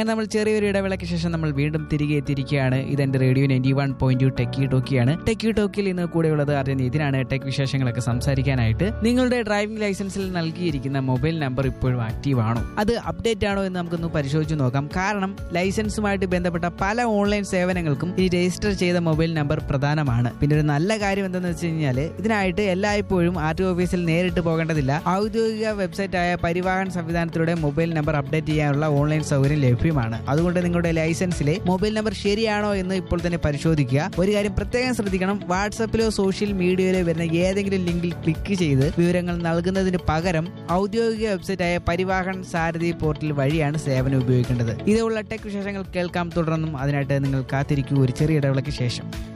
അങ്ങനെ നമ്മൾ ചെറിയൊരു ഇടവേളയ്ക്ക് ശേഷം നമ്മൾ വീണ്ടും തിരികെ എത്തിയിരിക്കുകയാണ് ഇതെന്റെ radio ninety one point two techie ടോക്കിയാണ് ടെക്കി ടോക്കിൽ ഇന്ന് കൂടെയുള്ളത് അർജൻ ഇതിനാണ് ടെക് വിശേഷങ്ങളൊക്കെ സംസാരിക്കാനായിട്ട് നിങ്ങളുടെ ഡ്രൈവിംഗ് ലൈസൻസിൽ നൽകിയിരിക്കുന്ന മൊബൈൽ നമ്പർ ഇപ്പോഴും ആക്റ്റീവ് ആണോ അത് അപ്ഡേറ്റ് ആണോ എന്ന് നമുക്കൊന്ന് പരിശോധിച്ച് നോക്കാം കാരണം ലൈസൻസുമായിട്ട് ബന്ധപ്പെട്ട പല ഓൺലൈൻ സേവനങ്ങൾക്കും ഈ രജിസ്റ്റർ ചെയ്ത മൊബൈൽ നമ്പർ പ്രധാനമാണ് പിന്നെ ഒരു നല്ല കാര്യം എന്തെന്ന് വെച്ച് കഴിഞ്ഞാൽ ഇതിനായിട്ട് എല്ലായ്പ്പോഴും ആർ ടി ഓഫീസിൽ നേരിട്ട് പോകേണ്ടതില്ല ഔദ്യോഗിക വെബ്സൈറ്റ് ആയ പരിവാഹൻ സംവിധാനത്തിലൂടെ മൊബൈൽ നമ്പർ അപ്ഡേറ്റ് ചെയ്യാനുള്ള ഓൺലൈൻ സൗകര്യം ലഭ്യമാണ് അതുകൊണ്ട് നിങ്ങളുടെ ലൈസൻസിലെ മൊബൈൽ നമ്പർ ശരിയാണോ എന്ന് ഇപ്പോൾ തന്നെ പരിശോധിക്കുക ഒരു കാര്യം പ്രത്യേകം ശ്രദ്ധിക്കണം വാട്സപ്പിലോ സോഷ്യൽ മീഡിയയിലോ വരുന്ന ഏതെങ്കിലും ലിങ്കിൽ ക്ലിക്ക് ചെയ്ത് വിവരങ്ങൾ നൽകുന്നതിന് പകരം ഔദ്യോഗിക വെബ്സൈറ്റ് ആയ പരിവാഹൻ സാരഥി പോർട്ടൽ വഴിയാണ് സേവനം ഉപയോഗിക്കേണ്ടത് ഇതുപോലുള്ള ടെക് വിശേഷങ്ങൾ കേൾക്കാം തുടർന്നും അതിനായിട്ട് നിങ്ങൾ കാത്തിരിക്കൂ ഒരു ചെറിയ ഇടവേളയ്ക്ക് ശേഷം